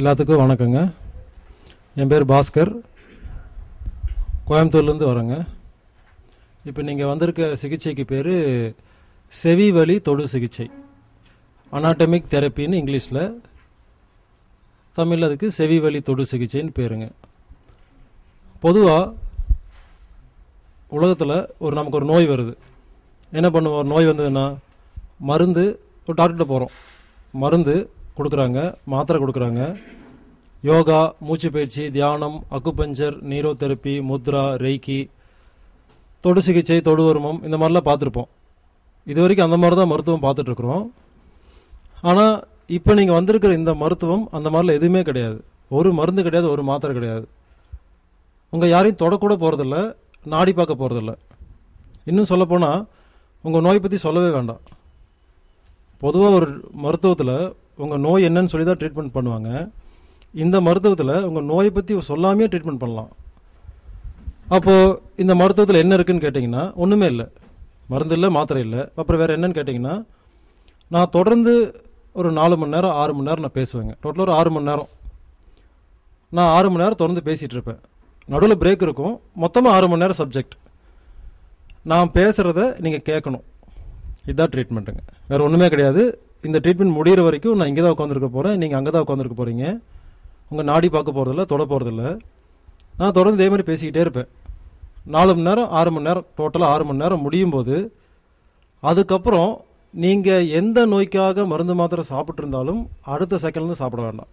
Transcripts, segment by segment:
எல்லாத்துக்கும் வணக்கங்க என் பேர் பாஸ்கர் கோயம்புத்தூர்லேருந்து வரேங்க இப்போ நீங்கள் வந்திருக்க சிகிச்சைக்கு பேர் செவி வலி தொடு சிகிச்சை அனாட்டமிக் தெரப்பின்னு இங்கிலீஷில் தமிழ் அதுக்கு செவி வலி தொடு சிகிச்சைன்னு பேருங்க பொதுவாக உலகத்தில் ஒரு நமக்கு ஒரு நோய் வருது என்ன பண்ணுவோம் ஒரு நோய் வந்ததுன்னா மருந்து ஒரு டாக்டர்கிட்ட போகிறோம் மருந்து கொடுக்குறாங்க மாத்திரை கொடுக்குறாங்க யோகா மூச்சு பயிற்சி தியானம் acupuncture neuro therapy mudra reiki தொடு சிகிச்சை தொடு வருமம் இந்த மாதிரிலாம் பார்த்துருப்போம் இது வரைக்கும் அந்த மாதிரி தான் மருத்துவம் பார்த்துட்ருக்குறோம் ஆனால் இப்போ நீங்கள் வந்திருக்கிற இந்த மருத்துவம் அந்த மாதிரிலாம் எதுவுமே கிடையாது ஒரு மருந்து கிடையாது ஒரு மாத்திரை கிடையாது உங்கள் யாரையும் தொடக்கூட போகிறதில்ல நாடி பார்க்க போகிறதில்ல இன்னும் சொல்லப்போனால் உங்கள் நோய் பற்றி சொல்லவே வேண்டாம் பொதுவாக ஒரு மருத்துவத்தில் உங்கள் நோய் என்னன்னு சொல்லி தான் ட்ரீட்மெண்ட் பண்ணுவாங்க இந்த மருத்துவத்தில் உங்கள் நோயை பற்றி சொல்லாமையே ட்ரீட்மெண்ட் பண்ணலாம் அப்போது இந்த மருத்துவத்தில் என்ன இருக்குன்னு கேட்டிங்கன்னா ஒன்றுமே இல்லை மருந்து இல்லை மாத்திரை இல்லை அப்புறம் வேறு என்னன்னு கேட்டிங்கன்னா நான் தொடர்ந்து ஒரு நாலு மணி நேரம் ஆறு மணி நேரம் நான் பேசுவேங்க டோட்டலாக ஒரு ஆறு மணி நேரம் நான் ஆறு மணி நேரம் தொடர்ந்து பேசிகிட்டு இருப்பேன் நடுவில் பிரேக் இருக்கும் மொத்தமாக ஆறு மணி நேரம் சப்ஜெக்ட் நான் பேசுகிறத நீங்கள் கேட்கணும் இதுதான் ட்ரீட்மெண்ட்டுங்க வேறு ஒன்றுமே கிடையாது இந்த ட்ரீட்மெண்ட் முடிகிற வரைக்கும் நான் இங்கே தான் உட்காந்துருக்க போகிறேன் நீங்கள் அங்கே தான் உட்காந்துருக்க போகிறீங்க உங்கள் நாடி பார்க்க போகிறதில்ல தொட போகிறதில்ல நான் தொடர்ந்து இதே மாதிரி பேசிக்கிட்டே இருப்பேன் நாலு மணி நேரம் ஆறு மணி நேரம் டோட்டலாக ஆறு மணி நேரம் முடியும் போது அதுக்கப்புறம் நீங்கள் எந்த நோய்க்காக மருந்து மாத்திரை சாப்பிட்ருந்தாலும் அடுத்த செகண்ட்லேருந்து சாப்பிட வேண்டாம்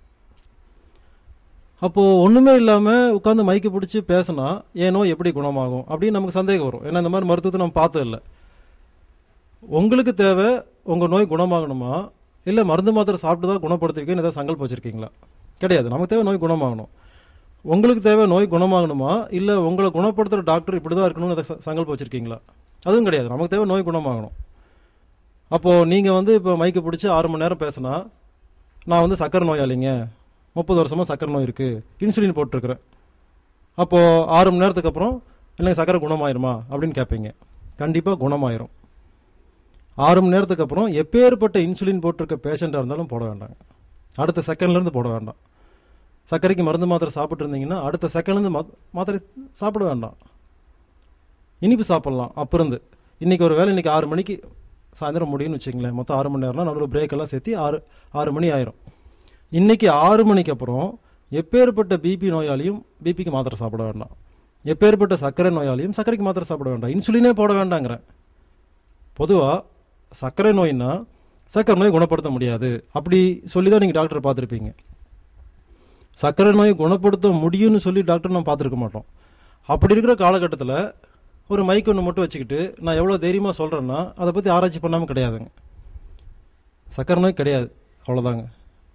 அப்போது ஒன்றுமே இல்லாமல் உட்காந்து மைக்கு பிடிச்சி பேசினா ஏன் நோய் எப்படி குணமாகும் அப்படின்னு நமக்கு சந்தேகம் வரும் ஏன்னா இந்த மாதிரி மருத்துவத்தை நம்ம பார்த்ததில்ல உங்களுக்கு தேவை உங்கள் நோய் குணமாகணுமா இல்லை மருந்து மாத்திரை சாப்பிட்டு தான் குணப்படுத்துவீங்கன்னு ஏதாவது சங்கல்பம் வச்சுருக்கீங்களா கிடையாது நமக்கு தேவை நோய் குணமாகணும் உங்களுக்கு தேவை நோய் குணமாகணுமா இல்லை உங்களை குணப்படுத்துகிற டாக்டர் இப்படி தான் இருக்கணும்னு அதை சங்கல்பம் வச்சுருக்கீங்களா அதுவும் கிடையாது நமக்கு தேவை நோய் குணமாகணும் அப்போது நீங்கள் வந்து இப்போ மைக்கு பிடிச்சி ஆறு மணி நேரம் பேசினா நான் வந்து சக்கரை நோயாளிங்க முப்பது வருஷமாக சக்கரை நோய் இருக்குது இன்சுலின் போட்டிருக்கிறேன் அப்போது ஆறு மணி நேரத்துக்கு அப்புறம் இல்லைங்க சக்கரை குணமாயிருமா அப்படின்னு கேட்பீங்க கண்டிப்பாக குணமாயிரும் ஆறு மணி நேரத்துக்கு அப்புறம் எப்பேற்பட்ட இன்சுலின் போட்டிருக்க பேஷண்ட்டாக இருந்தாலும் போட வேண்டாங்க அடுத்த செகண்ட்லேருந்து போட வேண்டாம் சர்க்கரைக்கு மருந்து மாத்திரை சாப்பிட்டு இருந்தீங்கன்னா அடுத்த செகண்ட்லேருந்து மாத்திரை சாப்பிட வேண்டாம் இனிப்பு சாப்பிட்லாம் அப்போ இருந்து இன்றைக்கி ஒரு வேலை இன்றைக்கி ஆறு மணிக்கு சாயந்தரம் முடியும்னு வச்சுங்களேன் மொத்தம் ஆறு மணி நேரம்னா நடுவில் பிரேக் எல்லாம் சேர்த்து ஆறு ஆறு மணி ஆயிரும் இன்றைக்கி ஆறு மணிக்கு அப்புறம் எப்பேற்பட்ட பிபி நோயாளியும் பிபிக்கு மாத்திரை சாப்பிட வேண்டாம் எப்பேற்பட்ட சர்க்கரை நோயாளியும் சர்க்கரைக்கு மாத்திரை சாப்பிட வேண்டாம் இன்சுலினே போட வேண்டாங்கிறேன் பொதுவாக சர்க்கரை நோய்னா சர்க்கரை நோய் குணப்படுத்த முடியாது அப்படி சொல்லி தான் நீங்கள் டாக்டரை பார்த்துருப்பீங்க சர்க்கரை நோய் குணப்படுத்த முடியும்னு சொல்லி டாக்டர் நம்ம பார்த்துருக்க மாட்டோம் அப்படி இருக்கிற காலகட்டத்தில் ஒரு மைக் ஒன்று மட்டும் வச்சுக்கிட்டு நான் எவ்வளோ தைரியமாக சொல்கிறேன்னா அதை பற்றி ஆராய்ச்சி பண்ணாமல் கிடையாதுங்க சர்க்கரை நோய் கிடையாது அவ்வளோதாங்க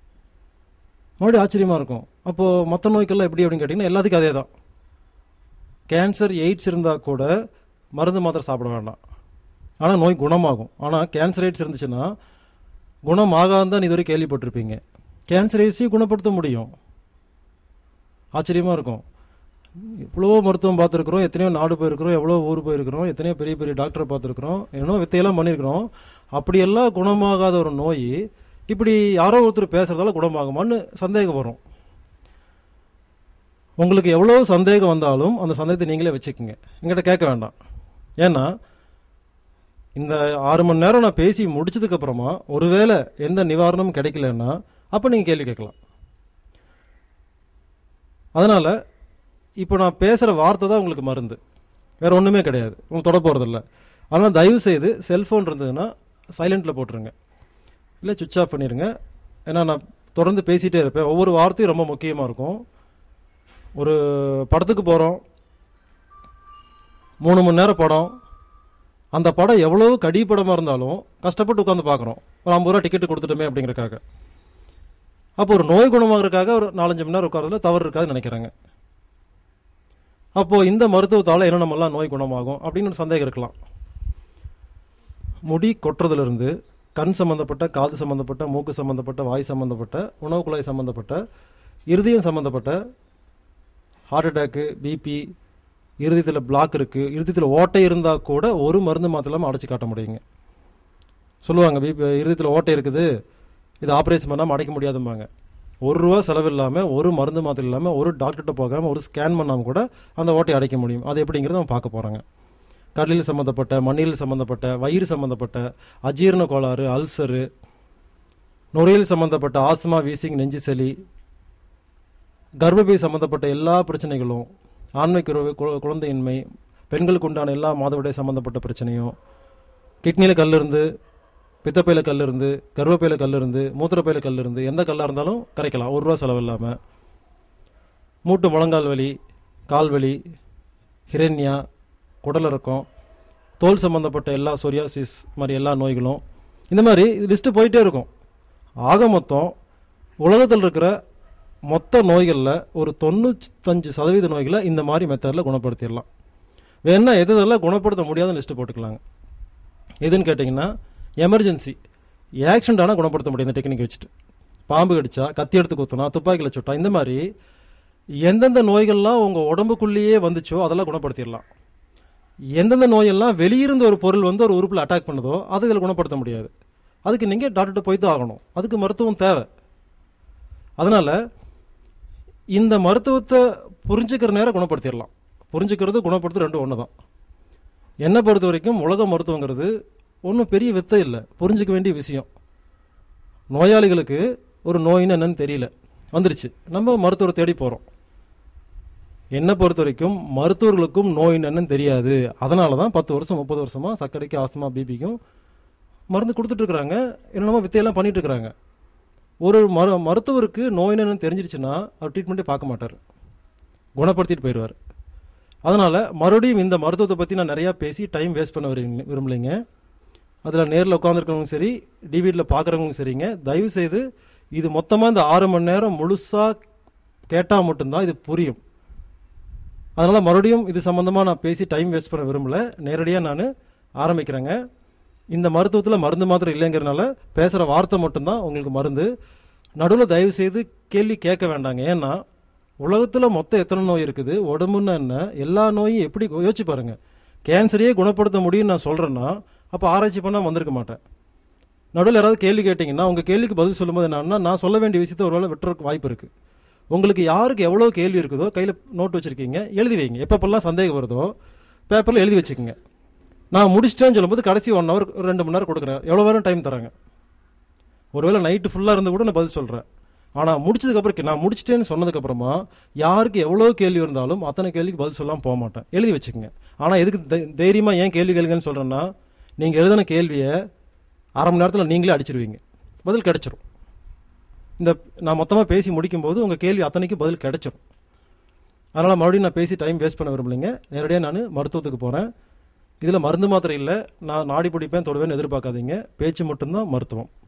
மறுபடியும் ஆச்சரியமாக இருக்கும் அப்போது மற்ற நோய்க்கெல்லாம் எப்படி அப்படின்னு கேட்டிங்கன்னா எல்லாத்துக்கும் அதே தான் கேன்சர் எய்ட்ஸ் இருந்தால் கூட மருந்து மாத்திரை சாப்பிட வேண்டாம் ஆனால் நோய் குணமாகும் ஆனால் கேன்சர் எய்ட்ஸ் இருந்துச்சுன்னா குணமாகாதான் தான் இதுவரை கேள்விப்பட்டிருப்பீங்க கேன்சர் எய்ட்ஸையும் குணப்படுத்த முடியும் ஆச்சரியமாக இருக்கும் எவ்வளோ மருத்துவம் பார்த்துருக்குறோம் எத்தனையோ நாடு போயிருக்கிறோம் எவ்வளோ ஊர் போயிருக்கிறோம் எத்தனையோ பெரிய பெரிய டாக்டரை பார்த்துருக்குறோம் என்னோ வித்தையெல்லாம் பண்ணியிருக்கிறோம் அப்படியெல்லாம் குணமாகாத ஒரு நோய் இப்படி யாரோ ஒருத்தர் பேசுகிறதால குணமாகுமான்னு சந்தேகம் வரும் உங்களுக்கு எவ்வளோ சந்தேகம் வந்தாலும் அந்த சந்தேகத்தை நீங்களே வச்சுக்கோங்க எங்கிட்ட கேட்க வேண்டாம் ஏன்னா இந்த ஆறு மணி நேரம் நான் பேசி முடிச்சதுக்கு அப்புறமா ஒருவேளை எந்த நிவாரணமும் கிடைக்கலன்னா அப்போ நீங்கள் கேள்வி கேட்கலாம் அதனால் இப்போ நான் பேசுகிற வார்த்தை தான் உங்களுக்கு மருந்து வேறு ஒன்றுமே கிடையாது உங்களுக்கு தொட போகிறதில்ல ஆனால் தயவு செய்து செல்ஃபோன் இருந்ததுன்னா சைலண்ட்டில் போட்டுருங்க இல்லை சுவிட்ச் ஆஃப் பண்ணிடுங்க ஏன்னா நான் தொடர்ந்து பேசிகிட்டே இருப்பேன் ஒவ்வொரு வார்த்தையும் ரொம்ப முக்கியமாக இருக்கும் ஒரு படத்துக்கு போகிறோம் மூணு மணி நேரம் படம் அந்த படம் எவ்வளோ கடி படமாக இருந்தாலும் கஷ்டப்பட்டு உட்காந்து பார்க்குறோம் ஒரு ஐம்பது ரூபா டிக்கெட்டு கொடுத்துட்டோமே அப்படிங்கிறக்காக அப்போ ஒரு நோய் குணமாகறதுக்காக ஒரு நாலஞ்சு மணி நேரம் உட்காரதுல தவறு இருக்காதுன்னு நினைக்கிறாங்க அப்போது இந்த மருத்துவத்தால் என்ன நம்மளாம் நோய் குணமாகும் அப்படின்னு ஒரு சந்தேகம் இருக்கலாம் முடி கொட்டுறதுலேருந்து கண் சம்மந்தப்பட்ட காது சம்மந்தப்பட்ட மூக்கு சம்மந்தப்பட்ட வாய் சம்மந்தப்பட்ட உணவு குழாய் சம்மந்தப்பட்ட இருதயம் சம்மந்தப்பட்ட ஹார்ட் அட்டாக்கு பிபி இருதயத்தில் பிளாக் இருக்குது இருதயத்தில் ஓட்டை இருந்தால் கூட ஒரு மருந்து மாத்திரலாமல் அடைச்சி காட்ட முடியுங்க சொல்லுவாங்க பிபி இருதயத்தில் ஓட்டை இருக்குது இது ஆப்ரேஷன் பண்ணாமல் அடைக்க முடியாதும்பாங்க ஒரு ரூபா செலவு இல்லாமல் ஒரு மருந்து மாத்திரை இல்லாமல் ஒரு டாக்டர்கிட்ட போகாமல் ஒரு ஸ்கேன் பண்ணாமல் கூட அந்த ஓட்டையை அடைக்க முடியும் அது எப்படிங்கிறத நம்ம பார்க்க போகிறாங்க கடலில் சம்மந்தப்பட்ட மண்ணீரல் சம்மந்தப்பட்ட வயிறு சம்மந்தப்பட்ட அஜீரண கோளாறு அல்சரு நுரையீரல் சம்மந்தப்பட்ட ஆஸ்துமா வீசிங் நெஞ்சு சளி கர்ப்பப்பை சம்மந்தப்பட்ட எல்லா பிரச்சனைகளும் ஆண்மை குறை- கு- குழந்தையின்மை பெண்களுக்கு உண்டான எல்லா மாதவிடாய் சம்மந்தப்பட்ட பிரச்சனையும் கிட்னியில் கல் இருந்து பித்தப்பையில் கல் இருந்து கர்ப்பப்பையில் கல் இருந்து மூத்திரப்பையில் கல் இருந்து எந்த கல்லாக இருந்தாலும் கரைக்கலாம் ஒரு ரூபா செலவு இல்லாமல் மூட்டு முழங்கால் வலி கால் வலி ஹிரண்யா குடலிறக்கம் தோல் சம்மந்தப்பட்ட எல்லா சொரியாசிஸ் மாதிரி எல்லா நோய்களும் இந்த மாதிரி லிஸ்ட்டு போயிட்டே இருக்கும் ஆக மொத்தம் உலகத்தில் இருக்கிற மொத்த நோய்களில் ஒரு தொண்ணூத்தஞ்சு சதவீத நோய்களை இந்த மாதிரி மெத்தடில் குணப்படுத்திடலாம் வேணா எது எதெல்லாம் குணப்படுத்த முடியாதுன்னு லிஸ்ட்டு போட்டுக்கலாங்க எதுன்னு கேட்டிங்கன்னா எமர்ஜென்சி ஆக்சிடென்ட் ஆனால் குணப்படுத்த முடியும் இந்த டெக்னிக் வச்சுட்டு பாம்பு கடிச்சா கத்தி எடுத்து குத்துனா துப்பாக்கியில் சுட்டா இந்த மாதிரி எந்தெந்த நோய்கள்லாம் உங்கள் உடம்புக்குள்ளேயே வந்துச்சோ அதெல்லாம் குணப்படுத்திடலாம் எந்தெந்த நோயெல்லாம் வெளியிருந்து ஒரு பொருள் வந்து ஒரு உறுப்பில் அட்டாக் பண்ணுதோ அது இதில் குணப்படுத்த முடியாது அதுக்கு நீங்கள் டாக்டர்கிட்ட போய் தான் ஆகணும் அதுக்கு மருத்துவம் தேவை அதனால் இந்த மருத்துவத்தை புரிஞ்சுக்கிற நேரம் குணப்படுத்திடலாம் புரிஞ்சுக்கிறது குணப்படுத்து ரெண்டும் ஒன்று தான் என்னை பொறுத்த வரைக்கும் உலக மருத்துவங்கிறது ஒன்றும் பெரிய வித்தை இல்லை புரிஞ்சுக்க வேண்டிய விஷயம் நோயாளிகளுக்கு ஒரு நோயின்னு என்னன்னு தெரியல வந்துருச்சு நம்ம மருத்துவரை தேடி போகிறோம் என்னை பொறுத்த வரைக்கும் மருத்துவர்களுக்கும் நோய் என்னன்னு தெரியாது அதனால தான் பத்து வருஷம் முப்பது வருஷமாக சர்க்கரைக்கு ஆஸ்துமா பிபிக்கும் மருந்து கொடுத்துட்ருக்குறாங்க என்னென்னமோ வித்தையெல்லாம் பண்ணிட்டு இருக்கிறாங்க ஒரு மரு மருத்துவருக்கு நோய் என்னன்னு தெரிஞ்சிருச்சுன்னா அவர் ட்ரீட்மெண்ட்டே பார்க்க மாட்டார் குணப்படுத்திட்டு போயிடுவார் அதனால் மறுபடியும் இந்த மருத்துவத்தை பற்றி நான் நிறையா பேசி டைம் வேஸ்ட் பண்ண விரும்பி விரும்பலைங்க அதில் நேரில் உட்காந்துருக்கவங்க சரி டிவிடியில் பார்க்குறவங்க சரிங்க தயவு செய்து இது மொத்தமாக இந்த ஆறு மணி நேரம் முழுசாக கேட்டால் மட்டும்தான் இது புரியும் அதனால் மறுபடியும் இது சம்மந்தமாக நான் பேசி டைம் வேஸ்ட் பண்ண விரும்பல நேரடியாக நான் ஆரம்பிக்கிறேங்க இந்த மருத்துவத்தில் மருந்து மாத்திரம் இல்லைங்கிறனால பேசுகிற வார்த்தை மட்டும்தான் உங்களுக்கு மருந்து நடுவில் தயவு செய்து கேள்வி கேட்க வேண்டாங்க ஏன்னா உலகத்தில் மொத்தம் எத்தனை நோய் இருக்குது உடம்புன்னா என்ன எல்லா நோயும் எப்படி யோசிச்சு பாருங்க கேன்சரையே குணப்படுத்த முடியும்னு நான் சொல்கிறேன்னா அப்போ ஆராய்ச்சி பண்ணால் வந்திருக்க மாட்டேன் நடுவில் யாராவது கேள்வி கேட்டிங்கன்னா உங்கள் கேள்விக்கு பதில் சொல்லும்போது என்னன்னா நான் சொல்ல வேண்டிய விஷயத்த ஒருவேளை விட்டுறதுக்கு வாய்ப்பு இருக்குது உங்களுக்கு யாருக்கு எவ்வளோ கேள்வி இருக்குதோ கையில் நோட் வச்சுருக்கீங்க எழுதி வைங்க எப்பப்பெல்லாம் சந்தேகம் வருதோ பேப்பரில் எழுதி வச்சுக்கோங்க நான் முடிச்சிட்டேன்னு சொல்லும்போது கடைசி ஒன் ஹவர் ரெண்டு மணி நேரம் கொடுக்குறேன் எவ்வளோ நேரம் டைம் தராங்க ஒருவேளை நைட்டு ஃபுல்லாக இருந்து கூட நான் பதில் சொல்கிறேன் ஆனால் முடிச்சதுக்கப்புறம் நான் முடிச்சிட்டேன்னு சொன்னதுக்கப்புறமா யாருக்கு எவ்வளோ கேள்வி இருந்தாலும் அத்தனை கேள்விக்கு பதில் சொல்லாமல் போக மாட்டேன் எழுதி வச்சுக்கோங்க ஆனால் எதுக்கு தை- தைரியமா ஏன் கேள்வி கேளுங்கன்னு சொல்கிறேன்னா நீங்கள் எழுதின கேள்வியை அரை மணி நேரத்தில் நீங்களே அடிச்சிருவீங்க பதில் கிடைச்சிரும் இந்த நான் மொத்தமாக பேசி முடிக்கும்போது உங்கள் கேள்வி அத்தனைக்கும் பதில் கிடைச்சிரும் அதனால் மறுபடியும் நான் பேசி டைம் வேஸ்ட் பண்ண விரும்பலைங்க நேரடியாக நான் மருத்துவத்துக்கு போகிறேன் இதில் மருந்து மாத்திரை இல்லை நான் நாடி பிடிப்பேன் தொடுவேன்னு எதிர்பார்க்காதீங்க பேச்சு மட்டும்தான் மருத்துவம்